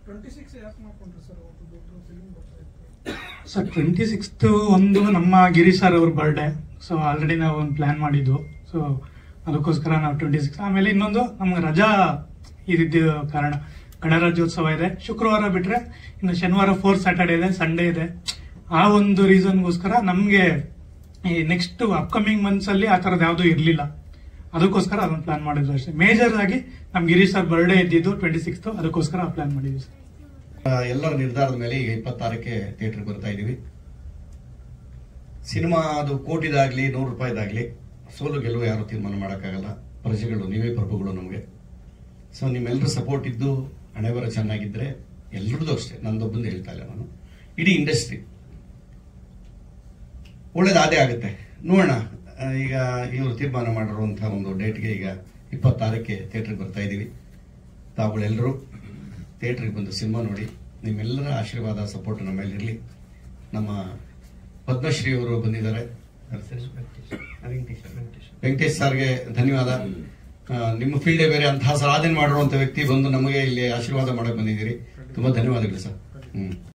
twenty six ಯಾಕೆ ಮಾಡ್ಕೊಂಡ್ರಿ sir ಅವತ್ತು ದೊಡ್ಡ ಫಿಲಿಮ್ ಬರ್ತಾ ಇತ್ತು ಸರ್ ಟ್ವೆಂಟಿ ಸಿಕ್ಸ್ತ್ ಒಂದು ನಮ್ಮ ಗಿರೀಶ್ ಸರ್ ಅವ್ರ ಬರ್ಡೇ ಸೊ ಆಲ್ರೆಡಿ ನಾವು ಒಂದು ಪ್ಲಾನ್ ಮಾಡಿದ್ದು ಸೊ ಅದಕ್ಕೋಸ್ಕರ ನಾವು ಟ್ವೆಂಟಿ ಸಿಕ್ಸ್ ಆಮೇಲೆ ಇನ್ನೊಂದು ನಮ್ಗೆ ರಜಾ ಇದ್ದಿದ್ದ ಕಾರಣ ಗಣರಾಜ್ಯೋತ್ಸವ ಇದೆ ಶುಕ್ರವಾರ ಬಿಟ್ರೆ ಇನ್ನು ಶನಿವಾರ ಫೋರ್ತ್ ಸ್ಯಾಟರ್ಡೆ ಇದೆ ಸಂಡೇ ಇದೆ ಆ ಒಂದು ರೀಸನ್ಗೋಸ್ಕರ ನಮಗೆ ಈ ನೆಕ್ಸ್ಟ್ ಅಪ್ಕಮಿಂಗ್ ಮಂತ್ಸ್ ಅಲ್ಲಿ ಆ ಥರದ್ದು ಯಾವುದೂ ಇರಲಿಲ್ಲ ಅದಕ್ಕೋಸ್ಕರ ಅದನ್ನು ಪ್ಲಾನ್ ಮಾಡಿದ್ವಿ ಅಷ್ಟೇ ಮೇಜರ್ ಆಗಿ ನಮ್ ಗಿರೀಶ್ ಸರ್ ಬರ್ಡೇ ಇದ್ದಿದ್ದು ಟ್ವೆಂಟಿ ಸಿಕ್ಸ್ತ್ ಅದಕ್ಕೋಸ್ಕರ ಪ್ಲಾನ್ ಮಾಡಿದ್ವಿ ಸರ್ ಆ, ಎಲ್ಲರ ನಿರ್ಧಾರದ ಮೇಲೆ ಈಗ ಇಪ್ಪತ್ತಾರಕ್ಕೆ ಥಿಯೇಟರ್ಗೆ ಬರ್ತಾ ಇದೀವಿ ಸಿನಿಮಾ ಅದು ಕೋಟಿದಾಗ್ಲಿ ನೂರು ರೂಪಾಯಿದಾಗ್ಲಿ ಸೋಲು ಗೆಲುವು ಯಾರು ತೀರ್ಮಾನ ಮಾಡೋಕ್ಕಾಗಲ್ಲ ಪ್ರಜೆಗಳು ನೀವೇ ಪ್ರಭುಗಳು ನಮಗೆ ಸೊ ನಿಮ್ಮೆಲ್ಲರ ಸಪೋರ್ಟ್ ಇದ್ದು ಹಣೆ ಬರ ಚೆನ್ನಾಗಿದ್ರೆ ಎಲ್ಲರದ್ದು ಅಷ್ಟೇ ನಂದೊಬ್ಬಂದು ಹೇಳ್ತಾ ಇಲ್ಲ ನಾನು ಇಡೀ ಇಂಡಸ್ಟ್ರಿ ಒಳ್ಳೇದಾದೇ ಆಗುತ್ತೆ ನೋಡೋಣ ಆ, ಈಗ ಇವರು ತೀರ್ಮಾನ ಮಾಡಿರುವಂತಹ ಒಂದು ಡೇಟ್ಗೆ ಈಗ ಇಪ್ಪತ್ತಾರಕ್ಕೆ ಥಿಯೇಟರ್ಗೆ ಬರ್ತಾ ಇದ್ದೀವಿ ತಾವುಗಳೆಲ್ಲರೂ ಥಿಯೇಟರ್ಗೆ ಬಂದು ಸಿನಿಮಾ ನೋಡಿ ನಿಮ್ಮೆಲ್ಲರ ಆಶೀರ್ವಾದ ಸಪೋರ್ಟ್ ನಮ್ಮ ಮೇಲೆ ಇರಲಿ ನಮ್ಮ ಪದ್ಮಶ್ರೀ ಅವರು ಬಂದಿದ್ದಾರೆ ವೆಂಕಟೇಶ್ ಸರ್ಗೆ ಧನ್ಯವಾದ ಆ, ನಿಮ್ಮ ಫೀಲ್ಡೇ ಬೇರೆ ಅಂತಹ ಸಾಧನೆ ಮಾಡಿರುವಂತ ವ್ಯಕ್ತಿ ಬಂದು ನಮಗೆ ಇಲ್ಲಿ ಆಶೀರ್ವಾದ ಮಾಡಕ್ ಬಂದಿದ್ದೀರಿ ತುಂಬಾ ಧನ್ಯವಾದಗಳು ಸರ್ ಹ್ಮ್